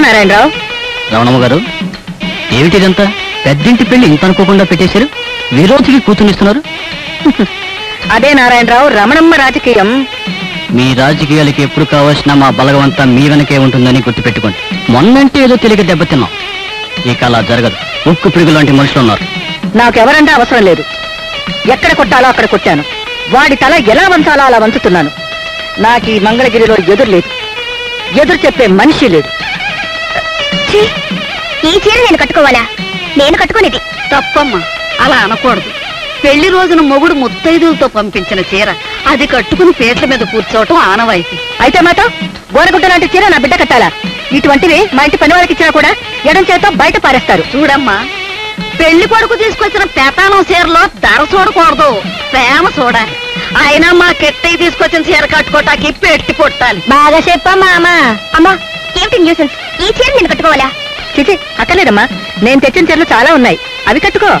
నారాయణరావు రమణమ్మ గారు ఏమిటిదంతా పెద్దింటి పెళ్లి ఇంత అనుకోకుండా పెట్టేశారు విరోధికి కూతునిస్తున్నారు అదే నారాయణరావు రమణమ్మ రాజకీయం మీ రాజకీయాలకి ఎప్పుడు కావాల్సిన మా బలగవంతా మీ వెనకే ఉంటుందని గుర్తుపెట్టుకోండి మొన్నంటే ఏదో తెలియక దెబ్బతిన్నాం ఇక అలా జరగదు ఉక్కు పిడుగు లాంటి మనుషులు ఉన్నారు నాకెవరంటే అవసరం లేదు ఎక్కడ కొట్టాలో అక్కడ కొట్టాను వాడి తల ఎలా వంచాలో అలా వంచుతున్నాను నాకు ఈ మంగళగిరిలో ఎదురు లేదు ఎదురు చెప్పే మనిషి లేదు ఛీ! ఈ చీర నేను కట్టుకోవాలా నేను కట్టుకునేది తప్పమ్మా అలా అనకూడదు పెళ్లి రోజున మొగుడు ముత్తైదులతో పంపించిన చీర అది కట్టుకుని పేట్ల మీద కూర్చోవటం ఆనవాయితీ అయితే మాతో గోరగుడ్డ లాంటి చీర నా బిడ్డ కట్టాలా ఇటువంటివి మా ఇంటి పని వాళ్ళకి ఇచ్చినా కూడా ఎడం చేతో బయట పారేస్తారు చూడమ్మా పెళ్లి కొడుకు తీసుకొచ్చిన పెతానం చీరలో ధర చూడకూడదు ప్రేమ చూడాలి అయినా మా కెట్టయి తీసుకొచ్చిన చీర కట్టుకోటానికి పెట్టి పుట్టాలి బాగా చెప్పమ్మా అమ్మా అమ్మా ఏమిటి న్యూసెన్స్ ఈ చీర నేను కట్టుకోవాలా చిచి అక్కర్లేదమ్మా నేను తెచ్చిన చీరలు చాలా ఉన్నాయి అవి కట్టుకో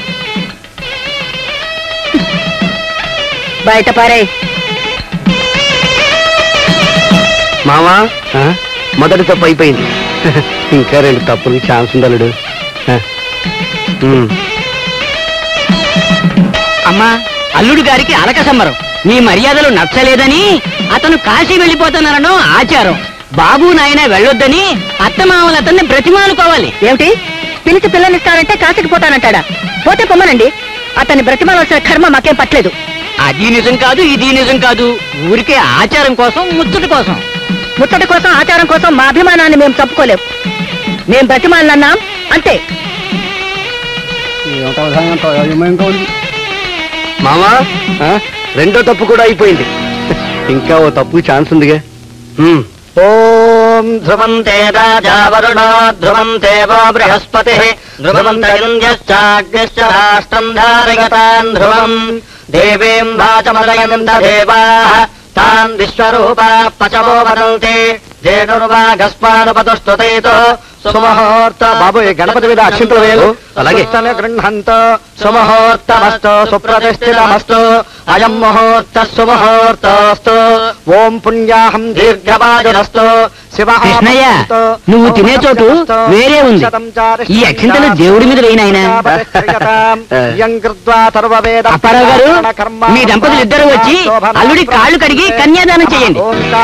బయట పారే మామా మొదటి తప్పు అయిపోయింది ఇంకా రెండు తప్పులకి ఛాన్స్ ఉందలుడు అమ్మా అల్లుడు గారికి అలక సంబరం నీ మర్యాదలు నచ్చలేదని అతను కాశీ వెళ్ళిపోతున్నారనో ఆచారం బాబు నాయన వెళ్ళొద్దని అత్తమామలు అతన్ని బ్రతిమాలుకోవాలి ఏమిటి పిలిచి పిల్లనిస్తానంటే కాశీకి పోతానంటాడా పోతే పొమ్మనండి అతన్ని బ్రతిమాలవలసిన కర్మ మాకేం పట్టలేదు అది నిజం కాదు ఇది నిజం కాదు ఊరికే ఆచారం కోసం ముచ్చట కోసం ముచ్చట కోసం ఆచారం కోసం మా అభిమానాన్ని మేము తప్పుకోలేం మేం బ్రతిమాలన్నాం అంతే మామా ఆ? రెండో తప్పు కూడా అయిపోయింది ఇంకా ఓ తప్పు ఛాన్స్ ఉందిగా హ్మ్. ఓం ధ్రువంతే రాజా వరుణో ధ్రువంతే వో బృహస్పతి ధ్రువంతరింద్యశ్చాగ్నిశ్చ రాష్ట్రం ధారయతాన్ ధ్రువం దేవీం వాచమదయంత దేవాః తాన్ విశ్వరూపా పచవో వదంతే జేనుర్వాగస్మానుపతుస్తుతైతో సుముహూర్త బాబు ఈ గణపతి మీద అక్షింతలు వేలు అలాగే గృహంతో సుముహూర్తమస్తు సుప్రతిష్ఠితమస్తు అయం ముహూర్త సుముహూర్తస్తు ఓం పుణ్యాహం దీర్ఘవాదురస్తు శివ కృష్ణయ్య నువ్వు తినే చోటు వేరే ఉంది ఈ అక్షింతలు దేవుడి మీద వేయినాయన అప్పారావు గారు మీ దంపతులు ఇద్దరు వచ్చి అల్లుడి కాళ్ళు కడిగి కన్యాదానం చేయండి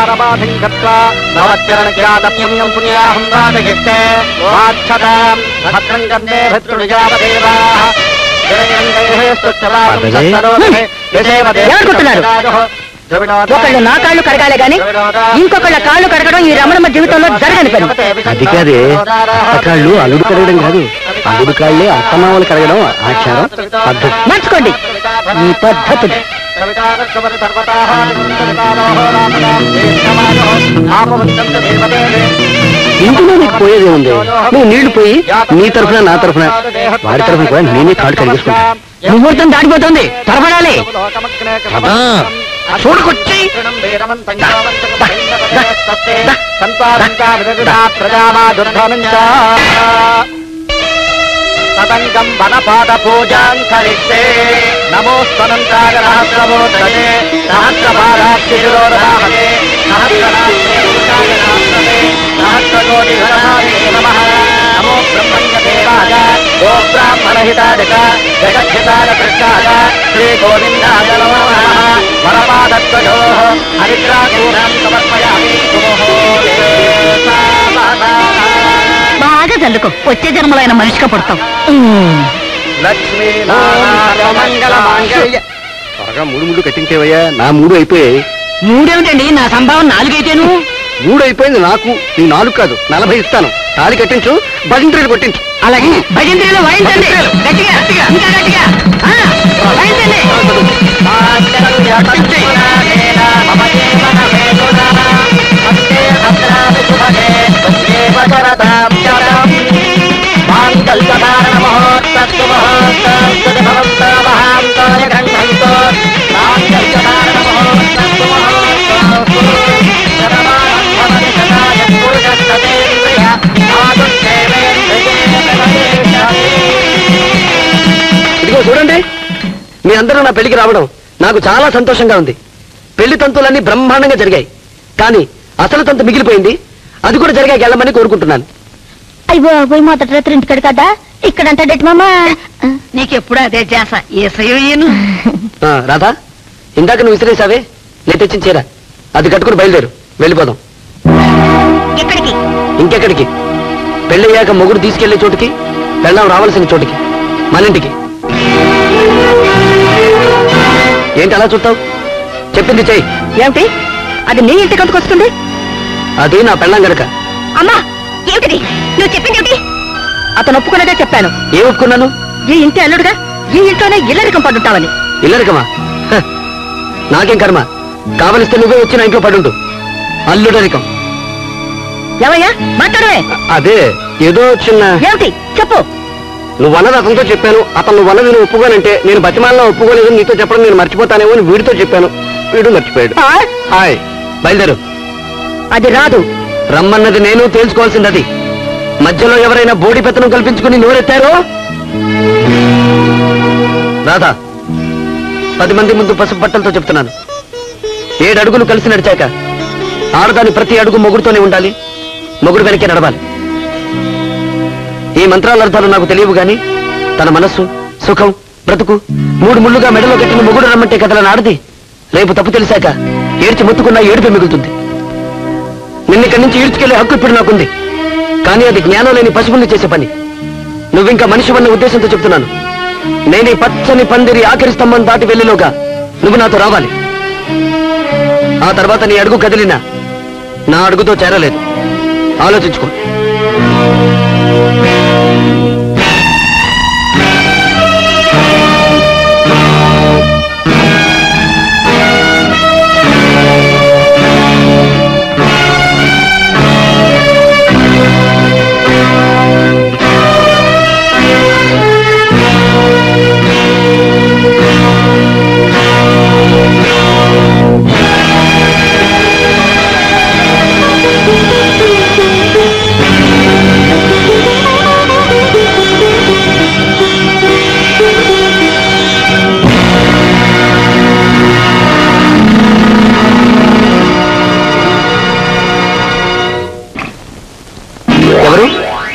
ఒకళ్ళు నా కాళ్ళు కడగాలి గాని ఇంకొకళ్ళ కాళ్ళు కడగడం ఈ రమణమ్మ జీవితంలో జరగని పని అది కాదే అత్తకాళ్ళు అల్లుడు కడగడం కాదు అల్లుడు కాళ్ళే అత్తమామలు కడగడం ఆచారం పద్ధతి మార్చుకోండి ఈ పద్ధతులు ఇంటిలో నీకు పోయేదే ఉంది నువ్వు నీళ్లు పోయి నీ తరఫున నా తరఫున వాడి తరఫున కూడా నేనే కాళ్ళు కడిగేసుకుంటా ముహూర్తం దాటిపోతుంది త్వరపడాలి చూడకొచ్చి తదంగం వనపాద పూజాం కరిష్యే నమోస్వనంతాయ సహస్రమూర్తయే సహస్రపాదాక్షిశిరోరవాహనే సహస్రనాథే సహస్రకోటి నమః నమో బ్రహ్మణ్యదేవాయ ఓ బ్రాహ్మణహితాయక జగద్ధితాయ కృష్ణాయ శ్రీ గోవిందాయ నమో నమః వరపాదత్వయో హరిద్రాకూరం సమర్పయామి సుముహూర్తే సావధాన. బాగా చల్లుకో వచ్చే జన్మలైన మనిషిగా పుడతాం లక్ష్మీ త్వరగా మూడు మూడు కట్టించేవయ్యా నా మూడు అయిపోయాయి మూడేమిటండి నా సంభావన నాలుగైతేను మూడు అయిపోయింది నాకు నీ నాలుగు కాదు నలభై ఇస్తాను తాళి కట్టించు భజంత్రీలు కొట్టించు అలాగే భజంత్రిలో వాయించండి గట్టిగా ఇంకా గట్టిగా ఆ, వాయించండి ఇదిగో చూడండి మీ అందరూ నా పెళ్లికి రావడం నాకు చాలా సంతోషంగా ఉంది పెళ్లి తంతులన్నీ బ్రహ్మాండంగా జరిగాయి కానీ అసలు తంతు మిగిలిపోయింది అది కూడా జరిగాక వెళ్ళమని కోరుకుంటున్నాను అయ్యో పోయి మొదటి రాత్రి ఇంటికాడు కదా ఇక్కడ అంటాడేటి మామా నీకెప్పుడు అదే చేస ఏసయ్యో ఈయను ఆ, రాధా ఇందాక నువ్వు విసిరేసావే నేను తెచ్చిన చీర అది కట్టుకుని బయలుదేరు వెళ్ళిపోదాం ఎక్కడికి ఇంకెక్కడికి పెళ్ళయ్యాక మొగుడు తీసుకెళ్లే చోటుకి పెళ్ళాం రావాల్సిన చోటుకి మన ఇంటికి ఏంటి అలా చూస్తావు చెప్పింది చెయ్యి ఏమిటి అది నీ ఇంటికి ఎందుకు వస్తుంది అది నా పెళ్ళం గనక అమ్మా ఏమిటిది నువ్వు చెప్పింది ఏమిటి అతను ఒప్పుకున్నదే చెప్పాను ఏ ఒప్పుకున్నాను ఈ ఇంటి అల్లుడుగా ఈ ఇంట్లోనే ఇల్లరికం పడుంటావని ఇల్లరికమా హ, నాకేం కర్మ కావలిస్తే నువ్వే వచ్చి నా ఇంట్లో పడుంటు అల్లుడరికం ఏమయ్యా మాట్లాడవే అదే ఏదో చిన్న ఏమిటి చెప్పు నువ్వు అన్నది అతనితో చెప్పాను అతను నువ్వు అన్నది నువ్వు ఒప్పుకోనంటే నేను బతిమాలలో ఒప్పుకోలేదు నీతో చెప్పడం నేను మర్చిపోతానేమో అని వీడితో చెప్పాను వీడు మర్చిపోయాడు ఆ, హాయ్ బయలుదేరు అది రాదు రమ్మన్నది నేను తేల్చుకోవాల్సింది అది మధ్యలో ఎవరైనా బోడి పెత్తనం కల్పించుకుని నోరెత్తారో రాధా పది మంది ముందు పసుపు బట్టలతో చెప్తున్నాను ఏడు అడుగులు కలిసి నడిచాక ఆడదాని ప్రతి అడుగు మొగుడుతోనే ఉండాలి మొగుడు వెనక్కి నడవాలి ఈ మంత్రాల అర్థాలు నాకు తెలియవు గాని తన మనస్సు సుఖం బ్రతుకు మూడు ముళ్ళుగా మెడలో కట్టిన మొగుడు రమ్మంటే కథల ఆడది రేపు తప్పు తెలిసాక ఏడ్చి మొత్తుకున్నా ఏడుపే మిగులుతుంది నిన్నిక్కడి నుంచి ఈడ్చుకెళ్లే హక్కు ఇప్పుడు నాకుంది కానీ అది జ్ఞానం లేని పశువుల్ని చేసే పని నువ్వింకా మనిషి అన్న ఉద్దేశంతో చెప్తున్నాను నేను ఈ పచ్చని పందిరి ఆఖరి స్తంభం దాటి వెళ్ళిలోగా నువ్వు నాతో రావాలి ఆ తర్వాత నీ అడుగు కదిలినా నా అడుగుతో చేరలేదు ఆలోచించుకో ఎవరు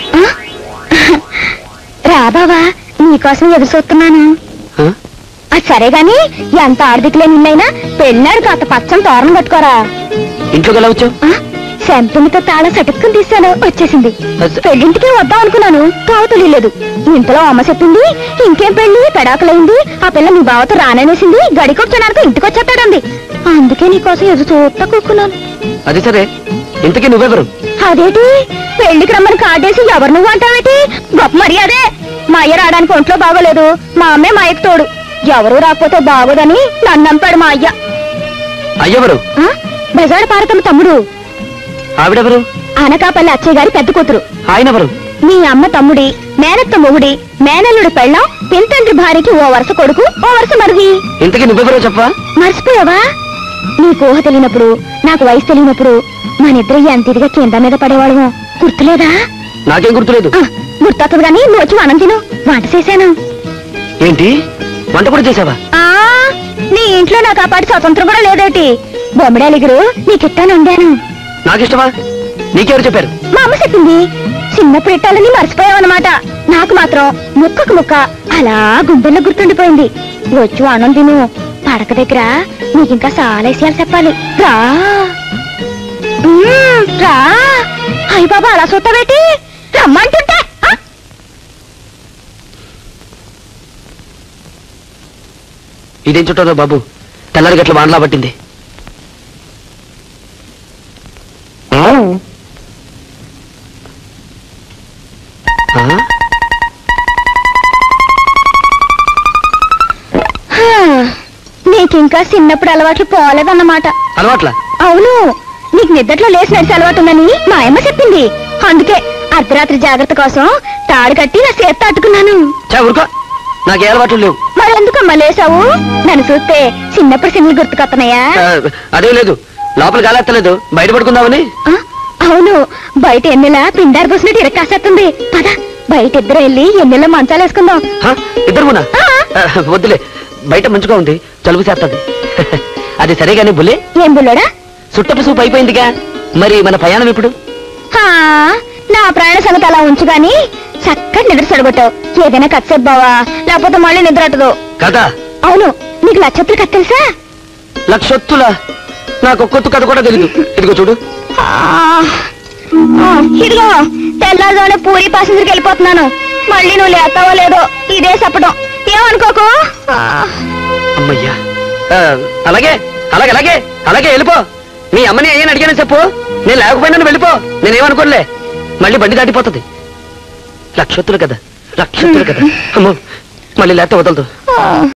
రా బావా నీకోసం ఎదురు చూస్తున్నాను ఆ? అది సరే గాని ఎంత ఆర్థికలేని ఇల్లైనా పెళ్ళాడు కాస్త పచ్చని తోరణం కట్టుకోరా ఇంట్లోకి ఎలా వచ్చావు ఆ, శంపునితో తాళం సటుక్కుని తీశాను వచ్చేసింది అస- పెళ్ళింటికి వద్దాం అనుకున్నాను తావు తెలియలేదు ఇంతలో అమ్మ చెప్పింది ఇంకేం పెళ్లి పెడాకులైంది ఆ పిల్ల మీ బావతో రాననేసింది గడికొచ్చడానికి ఇంటికి వచ్చేస్తాడంది అందుకే నీకోసం ఎదురు చూస్తా కూకున్నాను అది సరే ఇంతకీ నువ్వెవరు అదేటి పెళ్లికి రమ్మని కార్డేసి ఎవరు నువ్వు అంటావేటి గొప్ప మర్యాదే మా అయ్య రావడానికి ఒంట్లో బాగోలేదు మా అమ్మే మా అయ్యకు తోడు ఎవరు రాకపోతే బాగోదని నన్ను నంపాడు మా అయ్య అయ్యెవరు ఆ? బెజాడ పారతమ్మ తమ్ముడు ఆవిడెవరు అనకాపల్లి అచ్చయ్య గారి పెద్ద కూతురు ఆయనెవరు మీ అమ్మ తమ్ముడి మేనత్త మొగుడి మేనల్లుడి పెళ్ళం పింతండ్రి భార్యకి ఓ వరుస కొడుకు ఓ వరుస మరిది ఇంతకీ నువ్వెవరో చెప్పవా మర్చిపోయావా నీకు ఊహ తెలియనప్పుడు నాకు వయసు తెలియనప్పుడు మనిద్దరు ఎంత ఇదిగా కింద మీద పడేవాళ్ళము గుర్తులేదా నాకేం గుర్తులేదు ఆ, గుర్తొస్తుంది కానీ నువ్వు వచ్చి అన్నం తిను వంట చేశాను ఏంటి వంట కూడా చేసావా ఆ నీ ఇంట్లో నాకు ఆ పాటి స్వతంత్రం కూడా లేదేటి బొమ్మడాలిగురు నీకిట్టాను వండాను నాకిష్టమా నీకెవరు చెప్పారు మా అమ్మ చెప్పింది చిన్నప్పుడు ఇట్టాలని మర్చిపోయావన్నమాట నాకు మాత్రం ముక్కకు ముక్క అలా గుండెల్లో గుర్తుండిపోయింది వచ్చి అన్నం తిను పడక దగ్గర నీకింకా చాలా విషయాలు చెప్పాలి రా మ్మ్, రా అయ్య బాబా అలా చూస్తావేటి రమ్మంటుంటే ఆ? ఇదేం చుట్టారో బాబు తెల్లారి గట్ల వానలా పట్టింది ఆ? హా, నీకింకా చిన్నప్పుడు అలవాట్లు పోలేదన్నమాట అలవాట్లా అవును నీకు నిద్దట్లో లేచి నడిచి అలవాటు ఉందని మా అమ్మ చెప్పింది అందుకే అర్ధరాత్రి జాగ్రత్త కోసం తాడు కట్టి నా చేత అట్టుకున్నాను చా ఊరుకో నాకే అలవాట్లు లేవు మరెందుకమ్మా లేసావు నన్ను చూస్తే చిన్నప్పుడు సినిమా గుర్తుకొస్తున్నాయా ఆ, అదేం లేదు లోపల గాలెత్తలేదు బయట పడుకుందామని ఆ, అవును బయట ఎన్నెలా పిండారు పోసినట్టు ఇరక్కాసేస్తుంది పద బయట ఇద్దరు వెళ్ళి ఎన్నెల్లో మంచాలు వేసుకుందాం హ? ఇద్దరు మునా ఆ, ఆ, వద్దులే బయట మంచుగా ఉంది జలుబు చేస్తుంది అది సరే గానీ బుల్లే ఏం బుల్లడా సుట్టపు సూపు అయిపోయిందిగా మరి మన ప్రయాణం ఇప్పుడు హా, నా ప్రాణ సంగతి అలా ఉంచు గాని చక్కటి నిద్ర సడగొట్టావు ఏదైనా కత్సేపు బావా లేకపోతే మళ్ళీ నిద్ర అట్టదు కదా అవును నీకు నక్షత్ర కథ తెలుసా లక్షొత్తుల నాకు కొత్త కథ కూడా తెలీదు ఇదిగో చూడు ఆ, ఆ, ఇదిగో తెల్లారుజామున పూరి ప్యాసింజర్కి వెళ్ళిపోతున్నాను మళ్ళీ నువ్వు లేస్తావో లేదో ఇదే చెప్పడం ఏమనుకోకు ఆ, అమ్మయ్యా ఆ, అలాగే అలాగే అలాగే అలాగే వెళ్ళిపో మీ అమ్మని అయ్యని అడిగానని చెప్పు నేను లేకపోయినా నువ్వు వెళ్ళిపో నేనేమనుకోలే మళ్ళీ బండి దాటిపోతుంది లక్షొత్తులు కదా లక్షొత్తులు కదా అమ్మో మళ్ళీ లేత వదలదు ఆ.